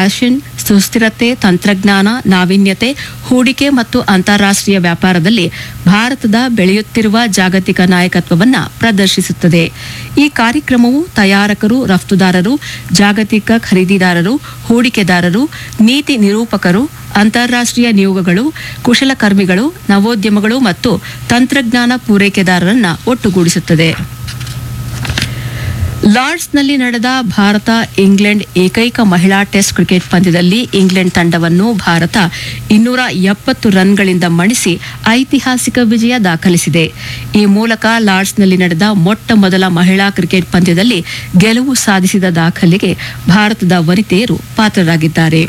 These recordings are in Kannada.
ಫ್ಯಾಷನ್ ಸುಸ್ಥಿರತೆ ತಂತ್ರಜ್ಞಾನ ನಾವೀನ್ಯತೆ ಹೂಡಿಕೆ ಮತ್ತು ಅಂತಾರಾಷ್ಟ್ರೀಯ ವ್ಯಾಪಾರದಲ್ಲಿ ಭಾರತದ ಬೆಳೆಯುತ್ತಿರುವ ಜಾಗತಿಕ ನಾಯಕತ್ವವನ್ನು ಪ್ರದರ್ಶಿಸುತ್ತದೆ ಈ ಕಾರ್ಯಕ್ರಮವು ತಯಾರಕರು ರಫ್ತುದಾರರು ಜಾಗತಿಕ ಖರೀದಿದಾರರು ಹೂಡಿಕೆದಾರರು ನೀತಿ ನಿರೂಪಕರು ಅಂತಾರಾಷ್ಟ್ರೀಯ ನಿಯೋಗಗಳು ಕುಶಲಕರ್ಮಿಗಳು ನವೋದ್ಯಮಗಳು ಮತ್ತು ತಂತ್ರಜ್ಞಾನ ಪೂರೈಕೆದಾರರನ್ನ ಒಟ್ಟುಗೂಡಿಸುತ್ತದೆ ಲಾರ್ಡ್ಸ್ನಲ್ಲಿ ನಡೆದ ಭಾರತ ಇಂಗ್ಲೆಂಡ್ ಏಕೈಕ ಮಹಿಳಾ ಟೆಸ್ಟ್ ಕ್ರಿಕೆಟ್ ಪಂದ್ಯದಲ್ಲಿ ಇಂಗ್ಲೆಂಡ್ ತಂಡವನ್ನು ಭಾರತ ಇನ್ನೂರ ಎಪ್ಪತ್ತು ರನ್ಗಳಿಂದ ಮಣಿಸಿ ಐತಿಹಾಸಿಕ ವಿಜಯ ದಾಖಲಿಸಿದೆ ಈ ಮೂಲಕ ಲಾರ್ಡ್ಸ್ನಲ್ಲಿ ನಡೆದ ಮೊಟ್ಟ ಮೊದಲ ಮಹಿಳಾ ಕ್ರಿಕೆಟ್ ಪಂದ್ಯದಲ್ಲಿ ಗೆಲುವು ಸಾಧಿಸಿದ ದಾಖಲೆಗೆ ಭಾರತದ ವನಿತೆಯರು ಪಾತ್ರರಾಗಿದ್ದಾರೆ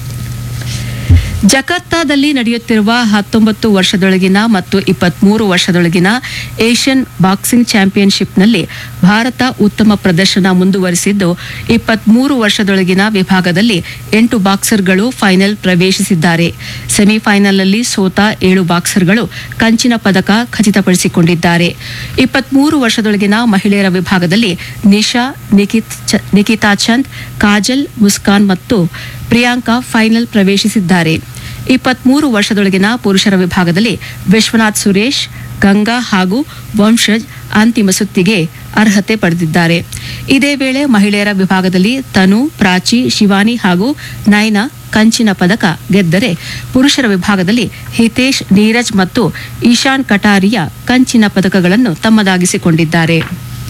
ಜಕಾರ್ತಾದಲ್ಲಿ ನಡೆಯುತ್ತಿರುವ ಹತ್ತೊಂಬತ್ತು ವರ್ಷದೊಳಗಿನ ಮತ್ತು ಇಪ್ಪತ್ಮೂರು ವರ್ಷದೊಳಗಿನ ಏಷ್ಯನ್ ಬಾಕ್ಸಿಂಗ್ ಚಾಂಪಿಯನ್ಶಿಪ್ನಲ್ಲಿ ಭಾರತ ಉತ್ತಮ ಪ್ರದರ್ಶನ ಮುಂದುವರಿಸಿದ್ದು ಇಪ್ಪತ್ಮೂರು ವರ್ಷದೊಳಗಿನ ವಿಭಾಗದಲ್ಲಿ ಎಂಟು ಬಾಕ್ಸರ್ಗಳು ಫೈನಲ್ ಪ್ರವೇಶಿಸಿದ್ದಾರೆ ಸೆಮಿಫೈನಲ್ನಲ್ಲಿ ಸೋತ ಏಳು ಬಾಕ್ಸರ್ಗಳು ಕಂಚಿನ ಪದಕ ಖಚಿತಪಡಿಸಿಕೊಂಡಿದ್ದಾರೆ ಇಪ್ಪತ್ಮೂರು ವರ್ಷದೊಳಗಿನ ಮಹಿಳೆಯರ ವಿಭಾಗದಲ್ಲಿ ನಿಶಾ ನಿಖಿತ್ ಚ- ನಿಖಿತಾ ಚಂದ್ ಕಾಜಲ್ ಮುಸ್ಕಾನ್ ಮತ್ತು ಪ್ರಿಯಾಂಕಾ ಫೈನಲ್ ಪ್ರವೇಶಿಸಿದ್ದಾರೆ ಇಪ್ಪತ್ಮೂರು ವರ್ಷದೊಳಗಿನ ಪುರುಷರ ವಿಭಾಗದಲ್ಲಿ ವಿಶ್ವನಾಥ್ ಸುರೇಶ್ ಗಂಗಾ ಹಾಗೂ ವಂಶಜ್ ಅಂತಿಮ ಸುತ್ತಿಗೆ ಅರ್ಹತೆ ಪಡೆದಿದ್ದಾರೆ ಇದೇ ವೇಳೆ ಮಹಿಳೆಯರ ವಿಭಾಗದಲ್ಲಿ ತನು ಪ್ರಾಚಿ ಶಿವಾನಿ ಹಾಗೂ ನೈನಾ ಕಂಚಿನ ಪದಕ ಗೆದ್ದರೆ ಪುರುಷರ ವಿಭಾಗದಲ್ಲಿ ಹಿತೇಶ್ ನೀರಜ್ ಮತ್ತು ಈಶಾನ್ ಕಟಾರಿಯಾ ಕಂಚಿನ ಪದಕಗಳನ್ನು ತಮ್ಮದಾಗಿಸಿಕೊಂಡಿದ್ದಾರೆ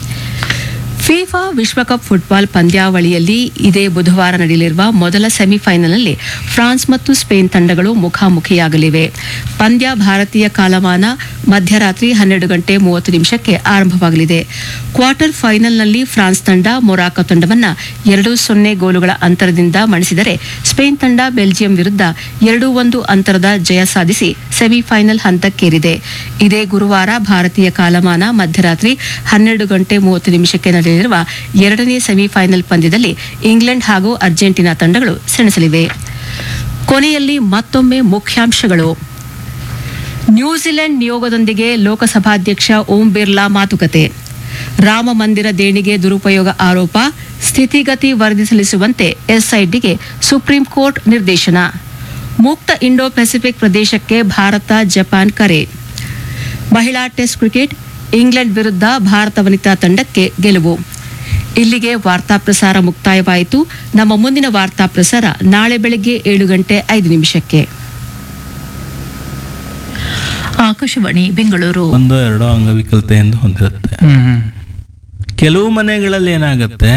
ಫಿಫಾ ವಿಶ್ವಕಪ್ ಫುಟ್ಬಾಲ್ ಪಂದ್ಯಾವಳಿಯಲ್ಲಿ ಇದೇ ಬುಧವಾರ ನಡೆಯಲಿರುವ ಮೊದಲ ಸೆಮಿಫೈನಲ್ನಲ್ಲಿ ಫ್ರಾನ್ಸ್ ಮತ್ತು ಸ್ಪೇನ್ ತಂಡಗಳು ಮುಖಾಮುಖಿಯಾಗಲಿವೆ ಪಂದ್ಯ ಭಾರತೀಯ ಕಾಲಮಾನ ಮಧ್ಯರಾತ್ರಿ ಹನ್ನೆರಡು ಗಂಟೆ ಮೂವತ್ತು ನಿಮಿಷಕ್ಕೆ ಆರಂಭವಾಗಲಿದೆ ಕ್ವಾರ್ಟರ್ ಫೈನಲ್ನಲ್ಲಿ ಫ್ರಾನ್ಸ್ ತಂಡ ಮೊರಾಕೊ ತಂಡವನ್ನು ಎರಡು ಸೊನ್ನೆ ಗೋಲುಗಳ ಅಂತರದಿಂದ ಮಣಿಸಿದರೆ ಸ್ಪೇನ್ ತಂಡ ಬೆಲ್ಜಿಯಂ ವಿರುದ್ಧ ಎರಡು ಒಂದು ಅಂತರದ ಜಯ ಸಾಧಿಸಿ ಸೆಮಿಫೈನಲ್ ಹಂತಕ್ಕೇರಿದೆ ಇದೇ ಗುರುವಾರ ಭಾರತೀಯ ಕಾಲಮಾನ ಮಧ್ಯರಾತ್ರಿ ಹನ್ನೆರಡು ಗಂಟೆ ಮೂವತ್ತು ನಿಮಿಷಕ್ಕೆ ನಡೆಯಲಿರುವ ಎರಡನೇ ಸೆಮಿಫೈನಲ್ ಪಂದ್ಯದಲ್ಲಿ ಇಂಗ್ಲೆಂಡ್ ಹಾಗೂ ಅರ್ಜೆಂಟೀನಾ ತಂಡಗಳು ಸೆಣಸಲಿವೆ ಕೊನೆಯಲ್ಲಿ ಮತ್ತೊಮ್ಮೆ ಮುಖ್ಯಾಂಶಗಳು ನ್ಯೂಜಿಲೆಂಡ್ ನಿಯೋಗದೊಂದಿಗೆ ಲೋಕಸಭಾಧ್ಯಕ್ಷ ಓಂ ಬಿರ್ಲಾ ಮಾತುಕತೆ ರಾಮ ಮಂದಿರ ದೇಣಿಗೆ ದುರುಪಯೋಗ ಆರೋಪ ಸ್ಥಿತಿಗತಿ ವರದಿ ಸಲ್ಲಿಸುವಂತೆ ಎಸ್ಐಟಿಗೆ ಸುಪ್ರೀಂ ಕೋರ್ಟ್ ನಿರ್ದೇಶನ ಮುಕ್ತ ಇಂಡೋ ಪೆಸಿಫಿಕ್ ಪ್ರದೇಶಕ್ಕೆ ಭಾರತ ಜಪಾನ್ ಕರೆ ಮಹಿಳಾ ಟೆಸ್ಟ್ ಕ್ರಿಕೆಟ್ ಇಂಗ್ಲೆಂಡ್ ವಿರುದ್ಧ ಭಾರತ ವನಿತಾ ತಂಡಕ್ಕೆ ಗೆಲುವು ಇಲ್ಲಿಗೆ ವಾರ್ತಾ ಪ್ರಸಾರ ಮುಕ್ತಾಯವಾಯಿತು ನಮ್ಮ ಮುಂದಿನ ವಾರ್ತಾ ಪ್ರಸಾರ ನಾಳೆ ಬೆಳಗ್ಗೆ ಏಳು ಗಂಟೆ ಐದು ನಿಮಿಷಕ್ಕೆ ಆಕಾಶವಾಣಿ ಬೆಂಗಳೂರು ಒಂದು ಎರಡೋ ಅಂಗವಿಕಲತೆಯನ್ನು ಹೊಂದಿರುತ್ತೆ ಕೆಲವು ಮನೆಗಳಲ್ಲಿ ಏನಾಗುತ್ತೆ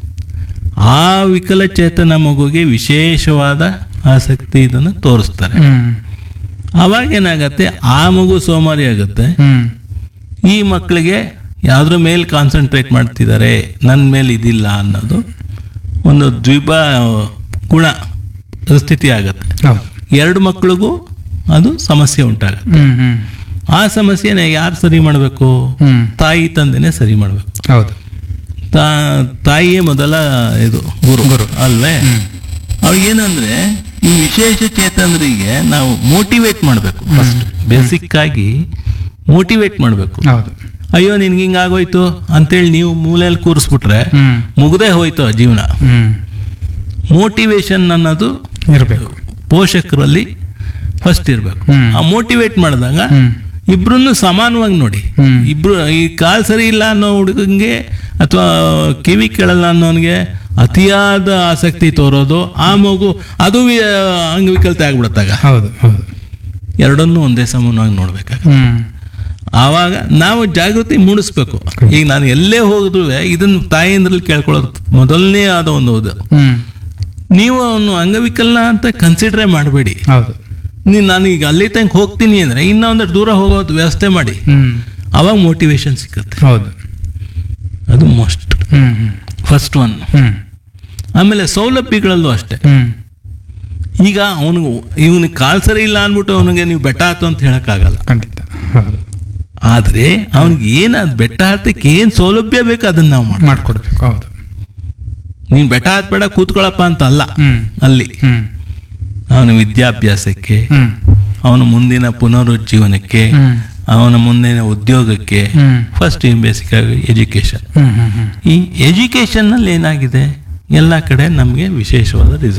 ಆ ವಿಕಲಚೇತನ ಮಗುಗೆ ವಿಶೇಷವಾದ ಆಸಕ್ತಿ ಇದನ್ನು ತೋರಿಸ್ತಾರೆ ಅವಾಗ ಏನಾಗತ್ತೆ ಆ ಮಗು ಸೋಮಾರಿ ಆಗುತ್ತೆ ಈ ಮಕ್ಕಳಿಗೆ ಯಾವ್ದ್ರ ಮೇಲೆ ಕಾನ್ಸಂಟ್ರೇಟ್ ಮಾಡ್ತಿದ್ದಾರೆ ನನ್ನ ಮೇಲೆ ಇದಿಲ್ಲ ಅನ್ನೋದು ಒಂದು ದ್ವಿಬ ಗುಣ ಸ್ಥಿತಿ ಆಗುತ್ತೆ ಹೌದು ಎರಡು ಮಕ್ಕಳಿಗೂ ಅದು ಸಮಸ್ಯೆ ಉಂಟಾಗುತ್ತೆ ಹ್ಮ್ ಹ್ಮ್ ಆ ಸಮಸ್ಯೆನ ಯಾರು ಸರಿ ಮಾಡಬೇಕು ಹ್ಮ್ ತಾಯಿ ತಂದೆನೇ ಸರಿ ಮಾಡಬೇಕು ಹೌದು ತಾಯಿಯೇ ಮೊದಲ ಇದು ಗುರು ಗುರು ಅಲ್ವೇ ಅವ್ರಿಗೆ ಏನಂದ್ರೆ ಈ ವಿಶೇಷ ಚೇತನರಿಗೆ ನಾವು ಮೋಟಿವೇಟ್ ಮಾಡಬೇಕು ಫಸ್ಟ್ ಬೇಸಿಕ್ ಆಗಿ ಮೋಟಿವೇಟ್ ಮಾಡಬೇಕು ಹೌದು ಅಯ್ಯೋ ನಿನ್ಗೆ ಹಿಂಗಾಗೋಯ್ತು ಅಂತೇಳಿ ನೀವು ಮೂಲೆಯಲ್ಲಿ ಕೂರಿಸ್ಬಿಟ್ರೆ ಹ್ಮ್ ಮುಗ್ದೇ ಹೋಯ್ತು ಆ ಜೀವನ ಹ್ಮ್ ಮೋಟಿವೇಶನ್ ಅನ್ನೋದು ಇರಬೇಕು ಪೋಷಕರಲ್ಲಿ ಫಸ್ಟ್ ಇರಬೇಕು ಹ್ಮ್. ಆ ಮೋಟಿವೇಟ್ ಮಾಡಿದಾಗ ಹ್ಮ್ ಇಬ್ರನ್ನು ಸಮಾನವಾಗಿ ನೋಡಿ ಹ್ಮ್. ಇಬ್ರು ಈ ಕಾಲ್ ಸರಿ ಇಲ್ಲ ಅನ್ನೋ ಹುಡುಗಂಗೆ ಅಥವಾ ಕಿವಿ ಕೇಳಲ್ಲ ಅನ್ನೋನ್ಗೆ ಅತಿಯಾದ ಆಸಕ್ತಿ ತೋರೋದು ಆ ಮಗು ಅದು ವಿ- ಅಂಗವಿಕಲತೆ ಆಗ್ಬಿಡತ್ತಾಗ ಹೌದು ಹೌದು ಎರಡನ್ನೂ ಒಂದೇ ಸಮಾನವಾಗಿ ನೋಡ್ಬೇಕಾಗ ಹ್ಮ್ ಆವಾಗ ನಾವು ಜಾಗೃತಿ ಮೂಡಿಸ್ಬೇಕು ಈಗ ನಾನು ಎಲ್ಲೇ ಹೋಗಿದ್ರು ಇದನ್ನ ತಾಯಿಯಿಂದ್ರಲ್ಲಿ ಕೇಳ್ಕೊಳ್ಳೋದು ಮೊದಲನೇ ಆದ ಒಂದು ಇದು ಹ್ಮ್ ನೀವು ಅವನು ಅಂಗವಿಕಲ ಅಂತ ಕನ್ಸಿಡರೇ ಮಾಡಬೇಡಿ ಹೌದು ನೀನು ನಾನು ಈಗ ಅಲ್ಲಿ ತನಕ ಹೋಗ್ತೀನಿ ಅಂದ್ರೆ ಇನ್ನೂ ಒಂದಷ್ಟು ದೂರ ಹೋಗೋದು ವ್ಯವಸ್ಥೆ ಮಾಡಿ ಹ್ಮ್ ಅವಾಗ ಮೋಟಿವೇಶನ್ ಸಿಗುತ್ತೆ ಹೌದು ಅದು most hmm hmm first one hmm ಆಮೇಲೆ ಸೌಲಭ್ಯಗಳಲ್ಲೂ ಅಷ್ಟೇ ಹ್ಮ್ ಈಗ ಅವನಿಗೆ ಇವನಿಗೆ ಕಾಲ್ ಸರಿ ಇಲ್ಲ ಅಂದ್ಬಿಟ್ಟು ಅವನಿಗೆ ನೀವು ಬೆಟ್ಟ ಹತ್ತು ಅಂತ ಹೇಳಕ್ಕಾಗಲ್ಲ ಖಂಡಿತ ಹೌದು ಆದ್ರೆ ಅವನಿಗೆ ಏನ್ ಅದ್ ಬೆಟ್ಟ ಹತ್ತಕ್ಕೆ ಏನ್ ಸೌಲಭ್ಯ ಬೇಕು ಅದನ್ನ ನಾವು ಮಾಡಿ ಮಾಡ್ಕೊಡ್ಬೇಕು ಹೌದು ನೀನ್ ಬೆಟ್ಟ ಹತ್ಬೇಡ ಕೂತ್ಕೊಳ್ಳಪ್ಪ ಅಂತ ಅಲ್ಲ ಹ್ಮ್ ಅಲ್ಲಿ ಹ್ಮ್ ಅವನ ವಿದ್ಯಾಭ್ಯಾಸಕ್ಕೆ ಹ್ಮ್ ಅವನ ಮುಂದಿನ ಪುನರುಜ್ಜೀವನಕ್ಕೆ ಹ್ಮ್ ಅವನ ಮುಂದಿನ ಉದ್ಯೋಗಕ್ಕೆ ಹ್ಮ್ ಫಸ್ಟ್ ಬೇಸಿಕ್ ಆಗಿ ಎಜುಕೇಶನ್ ಹ್ಮ್ ಹ್ಮ್ ಹ್ಮ್ ಈ ಎಜುಕೇಶನ್ ನಲ್ಲಿ ಏನಾಗಿದೆ ಎಲ್ಲ ಕಡೆ ನಮಗೆ ವಿಶೇಷವಾದ ರಿಸಲ್ಟ್